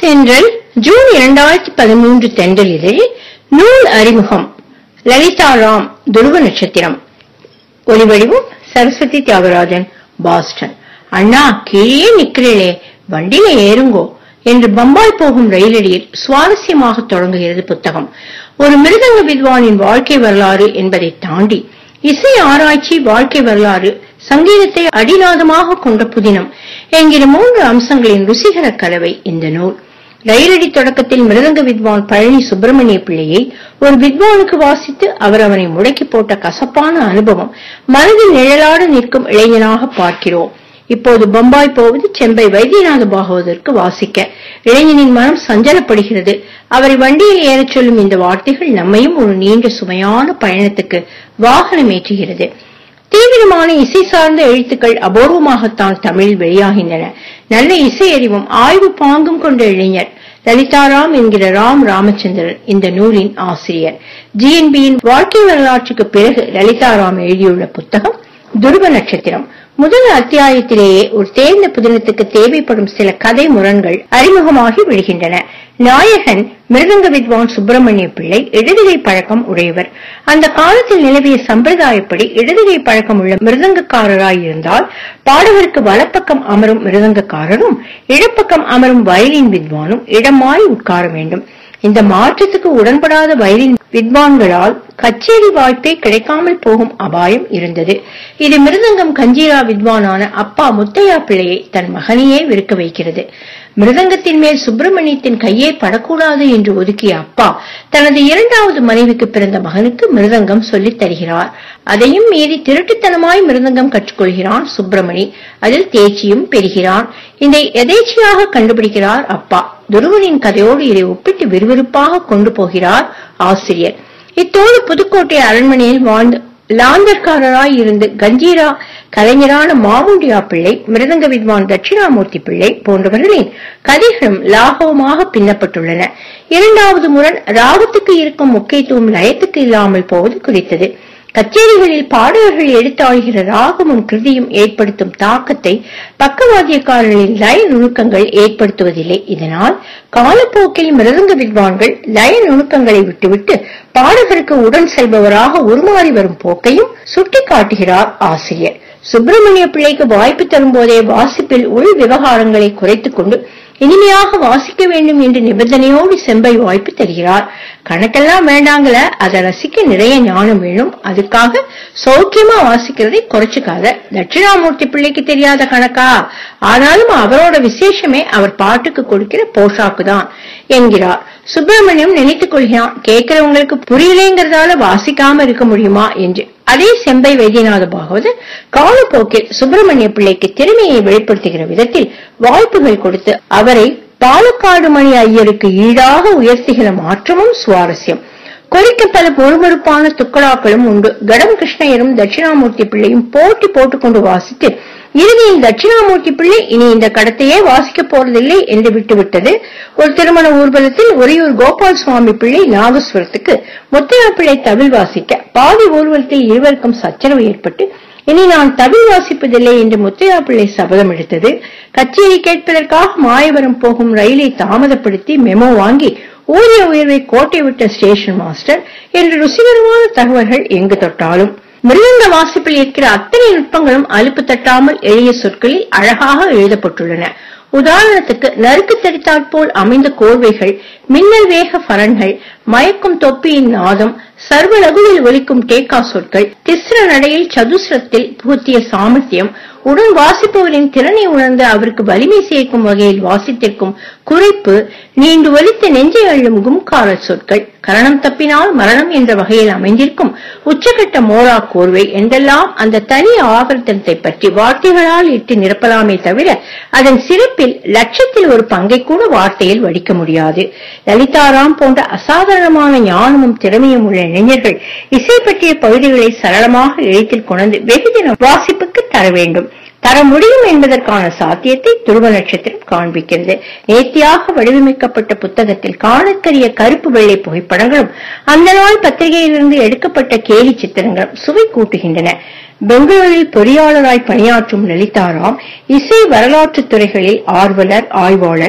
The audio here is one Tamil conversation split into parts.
தென்றல் ஜூன் இரண்டாயிரத்தி பதிமூன்று தென்றல் இதழில் நூல் அறிமுகம் லலிதா ராம் துருவ நட்சத்திரம் ஒலிவடிவும் சரஸ்வதி தியாகராஜன் பாஸ்டன் அண்ணா கீழே நிக்கிறீளே வண்டியில ஏறுங்கோ என்று பம்பாய் போகும் ரயிலடியில் சுவாரஸ்யமாக தொடங்குகிறது புத்தகம் ஒரு மிருதங்க வித்வானின் வாழ்க்கை வரலாறு என்பதை தாண்டி இசை ஆராய்ச்சி வாழ்க்கை வரலாறு சங்கீதத்தை அடிநாதமாக கொண்ட புதினம் என்கிற மூன்று அம்சங்களின் ருசிகர கலவை இந்த நூல் ரயிலடி தொடக்கத்தில் மிருதங்க வித்வான் பழனி சுப்பிரமணிய பிள்ளையை ஒரு வித்வானுக்கு வாசித்து அவர் அவனை முடக்கி போட்ட கசப்பான அனுபவம் மனதில் நிழலாட நிற்கும் இளைஞனாக பார்க்கிறோம் இப்போது பம்பாய் போவது செம்பை வைத்தியநாத பாகவதற்கு வாசிக்க இளைஞனின் மனம் சஞ்சலப்படுகிறது அவரை வண்டியில் ஏறச் சொல்லும் இந்த வார்த்தைகள் நம்மையும் ஒரு நீண்ட சுமையான பயணத்துக்கு வாகனமேற்றுகிறது தீவிரமான இசை சார்ந்த எழுத்துக்கள் அபூர்வமாகத்தான் தமிழில் வெளியாகின்றன நல்ல இசை அறிவும் ஆய்வு பாங்கும் கொண்ட இளைஞர் லலிதாராம் என்கிற ராம் ராமச்சந்திரன் இந்த நூலின் ஆசிரியர் ஜிஎன்பியின் வாழ்க்கை வரலாற்றுக்கு பிறகு லலிதாராம் எழுதியுள்ள புத்தகம் துருவ நட்சத்திரம் முதல் அத்தியாயத்திலேயே ஒரு தேர்ந்த புதினத்துக்கு தேவைப்படும் சில கதை முரண்கள் அறிமுகமாகி விடுகின்றன நாயகன் மிருதங்க வித்வான் சுப்பிரமணிய பிள்ளை இடதுகை பழக்கம் உடையவர் அந்த காலத்தில் நிலவிய சம்பிரதாயப்படி இடதுகை பழக்கம் உள்ள மிருதங்கக்காரராய் இருந்தால் பாடகருக்கு வலப்பக்கம் அமரும் மிருதங்கக்காரரும் இடப்பக்கம் அமரும் வயலின் வித்வானும் இடமாய் உட்கார வேண்டும் இந்த மாற்றத்துக்கு உடன்படாத வயலின் வித்வான்களால் கச்சேரி வாய்ப்பே கிடைக்காமல் போகும் அபாயம் இருந்தது இது மிருதங்கம் கஞ்சீரா வித்வானான அப்பா முத்தையா பிள்ளையை தன் மகனையே விற்க வைக்கிறது மிருதங்கத்தின் மேல் சுப்பிரமணியத்தின் கையே படக்கூடாது என்று ஒதுக்கிய அப்பா தனது இரண்டாவது மனைவிக்கு பிறந்த மகனுக்கு மிருதங்கம் சொல்லித் தருகிறார் அதையும் மீறி திருட்டுத்தனமாய் மிருதங்கம் கற்றுக்கொள்கிறான் சுப்பிரமணி அதில் தேர்ச்சியும் பெறுகிறான் இதை எதேச்சியாக கண்டுபிடிக்கிறார் அப்பா துருவனின் கதையோடு இதை ஒப்பிட்டு விறுவிறுப்பாக கொண்டு போகிறார் ஆசிரியர் இத்தோடு புதுக்கோட்டை அரண்மனையில் வாழ்ந்து லாந்தர்காரராய் இருந்து கஞ்சீரா கலைஞரான மாமுண்டியா பிள்ளை மிருதங்க வித்வான் தட்சிணாமூர்த்தி பிள்ளை போன்றவர்களின் கதைகளும் லாகவமாக பின்னப்பட்டுள்ளன இரண்டாவது முரண் ராகத்துக்கு இருக்கும் முக்கியத்துவம் லயத்துக்கு இல்லாமல் போவது குறித்தது கச்சேரிகளில் பாடகர்கள் எடுத்தாழ்கிற ராகமும் கிருதியும் ஏற்படுத்தும் தாக்கத்தை பக்கவாத்தியக்காரர்களின் லய நுணுக்கங்கள் ஏற்படுத்துவதில்லை இதனால் காலப்போக்கில் மிருதங்க வித்வான்கள் லய நுணுக்கங்களை விட்டுவிட்டு பாடகருக்கு உடன் செல்பவராக உருமாறி வரும் போக்கையும் சுட்டிக்காட்டுகிறார் ஆசிரியர் சுப்பிரமணிய பிள்ளைக்கு வாய்ப்பு தரும் போதே வாசிப்பில் உள் விவகாரங்களை குறைத்துக் கொண்டு இனிமையாக வாசிக்க வேண்டும் என்று நிபந்தனையோடு செம்பை வாய்ப்பு தருகிறார் கணக்கெல்லாம் வேண்டாங்கள அதை ரசிக்க நிறைய ஞானம் வேணும் அதுக்காக சௌக்கியமா வாசிக்கிறதை குறைச்சுக்காத தட்சிணாமூர்த்தி பிள்ளைக்கு தெரியாத கணக்கா ஆனாலும் அவரோட விசேஷமே அவர் பாட்டுக்கு கொடுக்கிற போஷாக்கு தான் என்கிறார் சுப்பிரமணியம் நினைத்துக் கொள்கிறான் கேட்கிறவங்களுக்கு புரியலேங்கிறதால வாசிக்காம இருக்க முடியுமா என்று அதே செம்பை வைத்தியநாத பாகவதர் காலப்போக்கில் சுப்பிரமணிய பிள்ளைக்கு திறமையை வெளிப்படுத்துகிற விதத்தில் வாய்ப்புகள் கொடுத்து அவரை பாலக்காடு மணி ஐயருக்கு ஈடாக உயர்த்துகிற மாற்றமும் சுவாரஸ்யம் கொலிக்க பல பொறுமொறுப்பான துக்கடாக்களும் உண்டு கடம் கிருஷ்ணயரும் தட்சிணாமூர்த்தி பிள்ளையும் போட்டி போட்டுக்கொண்டு வாசித்து இறுதியில் தட்சிணாமூர்த்தி பிள்ளை இனி இந்த கடத்தையே வாசிக்க போறதில்லை என்று விட்டுவிட்டது ஒரு திருமண ஊர்வலத்தில் உறையூர் கோபால் சுவாமி பிள்ளை நாகஸ்வரத்துக்கு முத்தையா பிள்ளை தவில் வாசிக்க பாதி ஊர்வலத்தில் இருவருக்கும் சச்சரவு ஏற்பட்டு இனி நான் தவில் வாசிப்பதில்லை என்று முத்தையா பிள்ளை சபதம் எடுத்தது கச்சேரி கேட்பதற்காக மாயவரம் போகும் ரயிலை தாமதப்படுத்தி மெமோ வாங்கி ஊதிய உயர்வை கோட்டை விட்ட ஸ்டேஷன் மாஸ்டர் என்று ருசிகரமான தகவல்கள் எங்கு தொட்டாலும் மிருதங்க வாசிப்பில் இருக்கிற அத்தனை நுட்பங்களும் அலுப்பு தட்டாமல் எளிய சொற்களில் அழகாக எழுதப்பட்டுள்ளன உதாரணத்துக்கு நறுக்கு தடித்தாற் போல் அமைந்த கோர்வைகள் மின்னல் வேக பரன்கள் மயக்கும் தொப்பியின் நாதம் சர்வ லகுவில் ஒலிக்கும் டேக்கா சொற்கள் திஸ்ர நடையில் சதுஸ்ரத்தில் புகுத்திய சாமர்த்தியம் உடன் வாசிப்பவரின் திறனை உணர்ந்து அவருக்கு வலிமை சேர்க்கும் வகையில் வாசித்திருக்கும் குறைப்பு நீண்டு ஒலித்த நெஞ்சை அள்ளும் கும்கார சொற்கள் கரணம் தப்பினால் மரணம் என்ற வகையில் அமைந்திருக்கும் உச்சகட்ட மோரா கோர்வை என்றெல்லாம் அந்த தனி ஆவர்த்தனத்தை பற்றி வார்த்தைகளால் இட்டு நிரப்பலாமே தவிர அதன் சிறப்பில் லட்சத்தில் ஒரு பங்கை கூட வார்த்தையில் வடிக்க முடியாது லலிதாராம் போன்ற அசாதாரணமான ஞானமும் திறமையும் உள்ள இளைஞர்கள் இசை பற்றிய பகுதிகளை சரளமாக எழுத்தில் கொண்டு வெகுதின வாசிப்புக்கு தர வேண்டும் தர முடியும் என்பதற்கான சாத்தியத்தை துருவ நட்சத்திரம் காண்பிக்கிறது நேர்த்தியாக வடிவமைக்கப்பட்ட புத்தகத்தில் காணக்கரிய கருப்பு வெள்ளை புகைப்படங்களும் அந்த நாள் பத்திரிகையிலிருந்து எடுக்கப்பட்ட கேலி சித்திரங்களும் சுவை கூட்டுகின்றன பெங்களூரில் பொறியாளராய் பணியாற்றும் லலிதாராம் இசை வரலாற்றுத் துறைகளில் ஆர்வலர் ஆய்வாளர்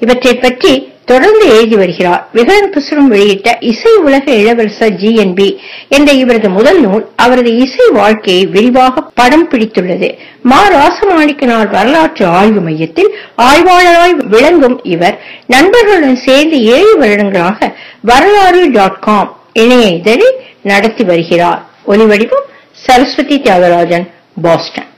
இவற்றை பற்றி தொடர்ந்து எழுதி வருகிறார் விகடன் புஸ்தகம் வெளியிட்ட இசை உலக இளவரசர் ஜி என் பி என்ற இவரது முதல் நூல் அவரது இசை வாழ்க்கையை விரிவாக படம் பிடித்துள்ளது மா ராசமாணிக்கனார் வரலாற்று ஆய்வு மையத்தில் ஆய்வாளராய் விளங்கும் இவர் நண்பர்களுடன் சேர்ந்து ஏழு வருடங்களாக வரலாறு டாட் காம் இணைய இதழை நடத்தி வருகிறார் ஒலிவடிவம் சரஸ்வதி தியாகராஜன் பாஸ்டன்